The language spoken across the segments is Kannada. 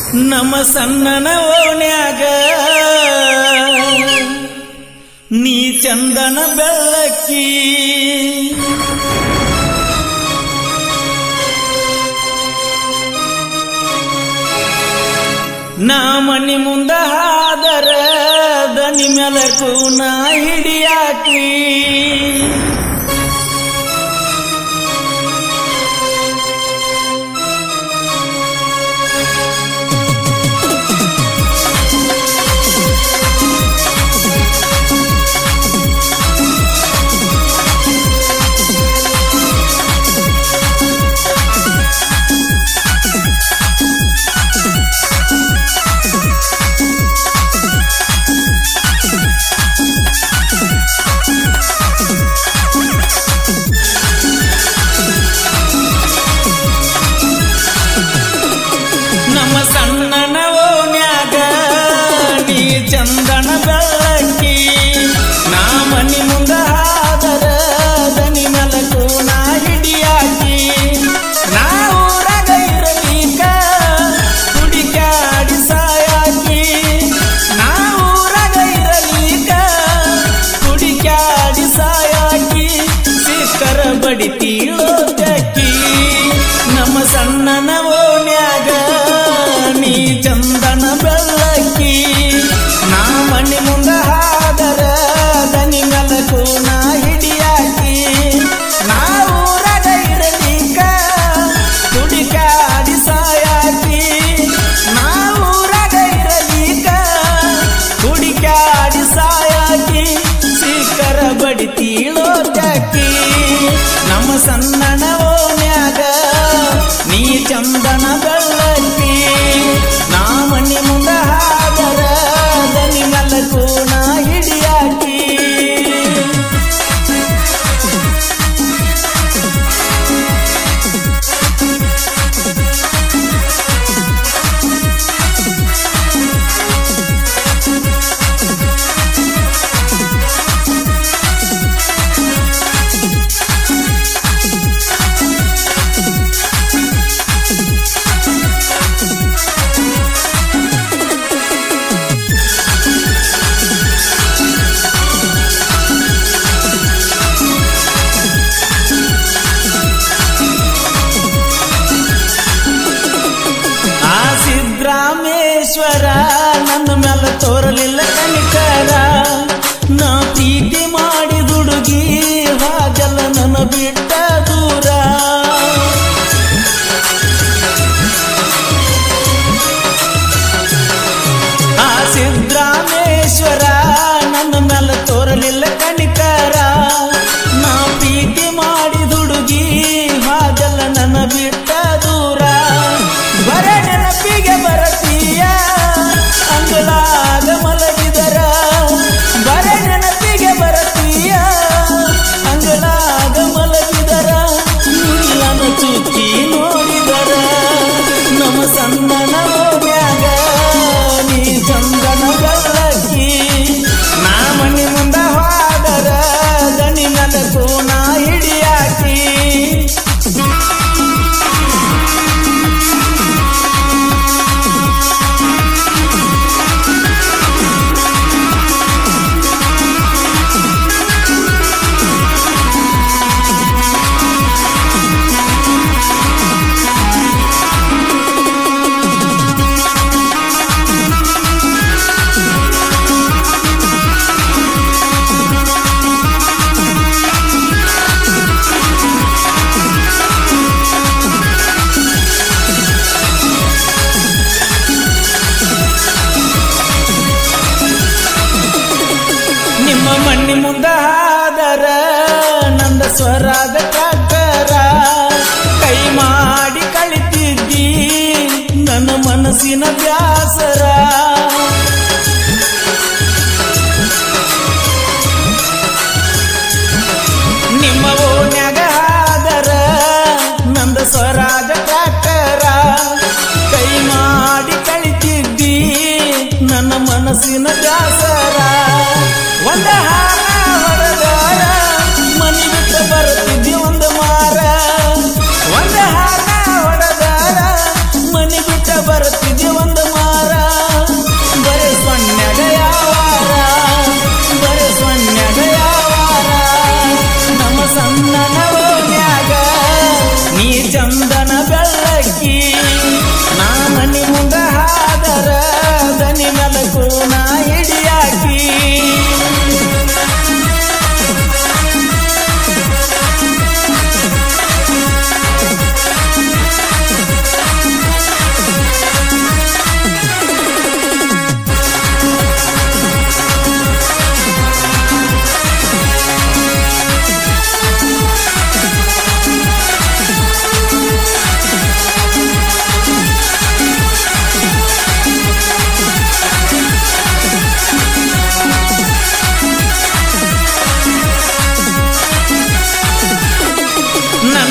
ನಮ್ಮ ಸಣ್ಣನ ಓಣ್ಯಾಗ ನೀ ಚಂದನ ಬೆಳಕಿ ನಾ ಮನಿ ಮುಂದ ಹಾದರ ದನಿ ಮೆಲಕು ನಾ ಹಿಡಿಯಾಕಿ ನಮ್ಮ ಸಣ್ಣನ ಓಣ್ಯಾಗ ನೀ ಚಂದನ ಬೆಳಕಿ ನಾ ಮನಿ ಮುಂದ ಹಾದರ ದನಿ ಮಲಕು ನಾ ಹಿಡಿಯಾಕಿ ನಾ ಊರಾಗ ಇರಲೀಕ ಹುಡುಕ್ಯಾಡಿ ಸಾಯಾಕಿ ನಾ ಊರಾಗ ಇರಲೀಕ ಹುಡುಕ್ಯಾಡಿ ಸಾಯಾಕಿ ಸಿಕ್ಕರ ಬಡಿತೀಳೋ ತಕ್ಕಿ ನಮ್ಮ ಸಣ್ಣನ ಓಣ್ಯಾಗ ನೀ ಚಂದನ ಬೆಳಕಿ ನಾ ಮಣ್ಣಿ ಮುಂದ ಹಾದರ ದನಿ ಮಲಕು ನಾ ಹಿಡಿಯಾಕಿ ನಾ ಊರಾಗ ಇರಲಿಕ ಹುಡುಕಾಡಿ ಸಾಯಾಕಿ ನಾ ಊರಾಗ ಇರಲಿಕ ಹುಡುಕಾಡಿ ಸಾಯಾಕಿ ಸಿಕ್ಕರ ಬಡಿತೀಳೋ ಟಾಕಿ ನಮ್ಮ ಸಣ್ಣನ ಓಣ್ಯಾಗ ನೀ ಚಂದನ ಬೆಳಕಿ ನಾ ಮನಿ ಮುಂದ ಹಾದರ ದನಿ ಮಲಕು ನಾ ಹಿಡಿಯಾಕಿ ಆ ಸಿದ್ರಾಮೇಶ್ವರ ನನ್ನ ಮ್ಯಾಲ ತೋರಲಿಲ್ಲ ಕನಿಕರ ನಾ ಪ್ರೀತಿ ಮಾಡಿ ದುಡುಗಿ ಹಾಗಲ್ಲ ನನ್ನ ಬಿಟ್ಟ ದೂರ ಆ ಸಿದ್ರಾಮೇಶ್ವರ ನನ್ನ ಮ್ಯಾಲ ತೋರಲಿಲ್ಲ ಕನಿಕರ ನಾ ಪ್ರೀತಿ ಮಾಡಿ ದುಡುಗಿ ಹಾಗಲ್ಲ ನನ್ನ ಬಿಟ್ಟ ದೂರ ಬರ ನೆನಪಿಗೆ ಬರತೀಯ ಅಂಗಳಾಗ ಮಲಗಿದರ ಬರ ನೆನಪಿಗೆ ಬರತೀಯ ಅಂಗಳಾಗ ಮಲಗಿದರ ಮುಳ್ಳನ ಚುಕ್ಕಿ ನೋಡಿದರ ನಮ್ಮ ಸಣ್ಣನ ಓಣ್ಯಾಗ ನೀ ಚಂದನ ಬೆಳಕಿ ನಾ ಮನಿ ಮುಂದ ಹೋದರ ದನಿ ಮಲಕು ನಾ ಹಿಡಿಯಾಕಿ ನಿಮ್ಮ ಮಣ್ಣಿ ಮುಂದ ಹಾದರ ನಂದ ಸ್ವರಾಗ ಕಾಕರ ಕೈ ಮಾಡಿ ಕಳಿತಿದ್ದಿ ನನ್ನ ಮನಸ್ಸಿನ ಬ್ಯಾಸರ ನಿಮ್ಮ ಓಣ್ಯಾಗ ಹಾದರ ನಂದ ಸ್ವರಾಗ ಕಾಕರ ಕೈ ಮಾಡಿ ಕಳಿತಿದ್ದಿ ನನ್ನ ಮನಸ್ಸಿನ ಬ್ಯಾಸರ ಒಂದ ಹಾರ ಹೊಡೆದಾರ ಮನಿ ಬಿಟ್ಟು ಬರ್ತಿದ್ದಿ ಒಂದು ಮಾರ ಒಂದ ಹಾರ ಹೊಡೆದಾರ ಮನಿ ಬಿಟ್ಟ ಬರ್ತಿದ್ದಿ ಒಂದು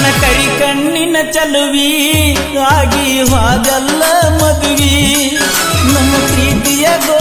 ಕಡಿ ಕಣ್ಣಿನ ಚಲುವಿ ಆಗಿ ಹಾಗಲ್ಲ ಮದುವಿ ನಮ್ಮ ಪ್ರೀತಿಯ ಗೋ